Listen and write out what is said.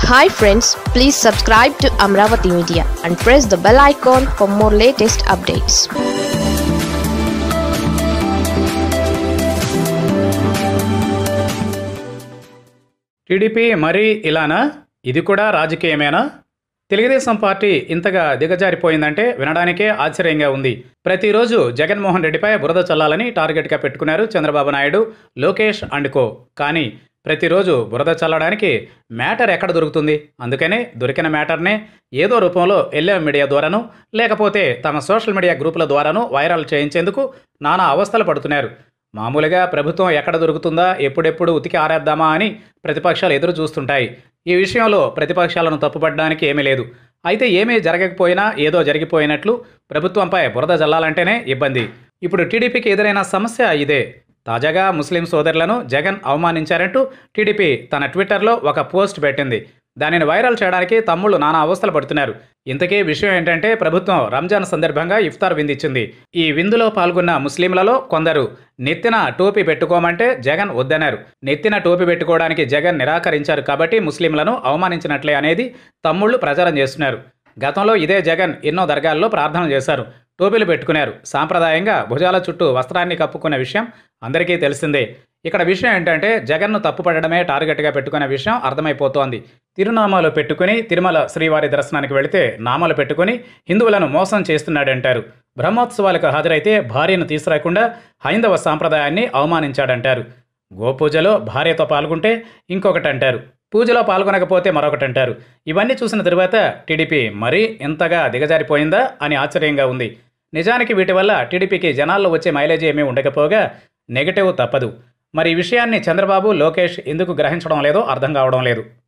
hi friends please subscribe to Amaravati media and press the bell icon for more latest updates TDP మరీ ఇలానా ఇది కూడా రాజకీయమేనా Telugu Desam party ఇంతగా దిగజారిపోయిందంటే వినడానికే ఆశ్చర్యంగా ఉంది ప్రతిరోజు జగన్మోహన్ రెడ్డిపై బురద చల్లాలని టార్గెట్గా పెట్టుకున్నారు చంద్రబాబు నాయుడు లోకేష్ అండ్ కో కానీ ప్రతిరోజు బురద చల్లడానికి మ్యాటర్ ఎక్కడ దొరుకుతుంది అందుకనే దొరికిన మ్యాటర్నే ఏదో రూపంలో ఎల్ఏ మీడియా ద్వారాను లేకపోతే తమ సోషల్ మీడియా గ్రూపుల ద్వారాను వైరల్ చేయించేందుకు నానా అవస్థలు పడుతున్నారు మామూలుగా ప్రభుత్వం ఎక్కడ దొరుకుతుందా ఎప్పుడెప్పుడు ఉతికి ఆరేద్దామా అని ప్రతిపక్షాలు ఎదురు చూస్తుంటాయి ఈ విషయంలో ప్రతిపక్షాలను తప్పుపడడానికి ఏమీ లేదు అయితే ఏమీ జరగకపోయినా ఏదో జరిగిపోయినట్లు ప్రభుత్వంపై బురద జల్లాలంటేనే ఇబ్బంది ఇప్పుడు టీడీపీకి ఎదురైన సమస్య ఇదే తాజాగా ముస్లిం సోదరులను జగన్ అవమానించారంటూ టీడీపీ తన ట్విట్టర్లో ఒక పోస్ట్ పెట్టింది దానిని వైరల్ చేయడానికి తమ్ముళ్ళు నానా అవస్థలు పడుతున్నారు ఇంతకీ విషయం ఏంటంటే ప్రభుత్వం రంజాన్ సందర్భంగా ఇఫ్తార్ విందిచ్చింది ఈ విందులో పాల్గొన్న ముస్లింలలో కొందరు నెత్తిన టోపీ పెట్టుకోమంటే జగన్ వద్దన్నారు నెత్తిన టోపీ పెట్టుకోవడానికి జగన్ నిరాకరించారు కాబట్టి ముస్లింలను అవమానించినట్లే అనేది తమ్ముళ్ళు ప్రచారం చేస్తున్నారు గతంలో ఇదే జగన్ ఎన్నో దర్గాల్లో ప్రార్థన చేశారు టోపీలు పెట్టుకున్నారు సాంప్రదాయంగా భుజాల చుట్టూ వస్త్రాన్ని కప్పుకున్న విషయం అందరికీ తెలిసిందే ఇక్కడ విషయం ఏంటంటే జగన్ను తప్పుపడడమే టార్గెట్గా పెట్టుకున్న విషయం అర్థమైపోతోంది తిరునామాలు పెట్టుకుని తిరుమల శ్రీవారి దర్శనానికి వెళితే నామాలు పెట్టుకుని హిందువులను మోసం చేస్తున్నాడంటారు బ్రహ్మోత్సవాలకు హాజరైతే భార్యను తీసుకురాకుండా హైందవ సాంప్రదాయాన్ని అవమానించాడంటారు గోపూజలో భార్యతో పాల్గొంటే ఇంకొకటి అంటారు పూజలో పాల్గొనకపోతే మరొకటి అంటారు ఇవన్నీ చూసిన తరువాత టీడీపీ మరీ ఇంతగా దిగజారిపోయిందా అని ఆశ్చర్యంగా ఉంది నిజానికి వీటి వల్ల టీడీపీకి జనాల్లో వచ్చే మైలేజ్ ఏమీ ఉండకపోగా నెగటివ్ తప్పదు మరి ఈ విషయాన్ని చంద్రబాబు లోకేష్ ఎందుకు గ్రహించడం లేదో అర్థం కావడం లేదు